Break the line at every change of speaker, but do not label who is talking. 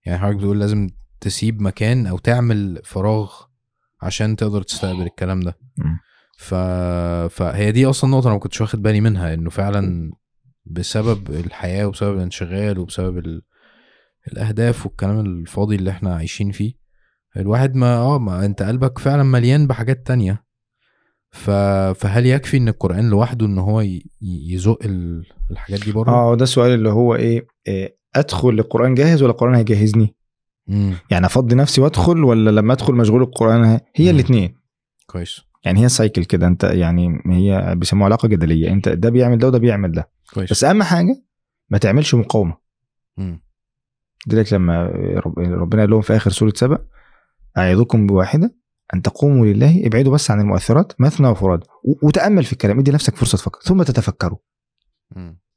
يعني حضرتك بتقول لازم تسيب مكان او تعمل فراغ عشان تقدر تستقبل الكلام ده
مم.
ف... فهي دي اصلا نقطه انا ما كنتش واخد بالي منها انه فعلا بسبب الحياه وبسبب الانشغال وبسبب ال... الاهداف والكلام الفاضي اللي احنا عايشين فيه الواحد ما اه ما انت قلبك فعلا مليان بحاجات تانية ف... فهل يكفي ان القران لوحده ان هو ي... ي- يزق ال... الحاجات دي بره
اه ده السؤال اللي هو ايه, إيه ادخل للقران جاهز ولا القران هيجهزني
امم
يعني افضي نفسي وادخل ولا لما ادخل مشغول القران هي- هي
مم.
الاثنين
كويس
يعني هي سايكل كده انت يعني هي بيسموها علاقه جدليه انت ده بيعمل ده وده بيعمل ده
كويس
بس اهم حاجه ما تعملش مقاومه
مم.
لذلك لما رب- ربنا قال لهم في اخر سوره سبأ اعظكم بواحده ان تقوموا لله ابعدوا بس عن المؤثرات مثنى وفراد و- وتامل في الكلام ادي نفسك فرصه تفكر ثم تتفكروا
مم.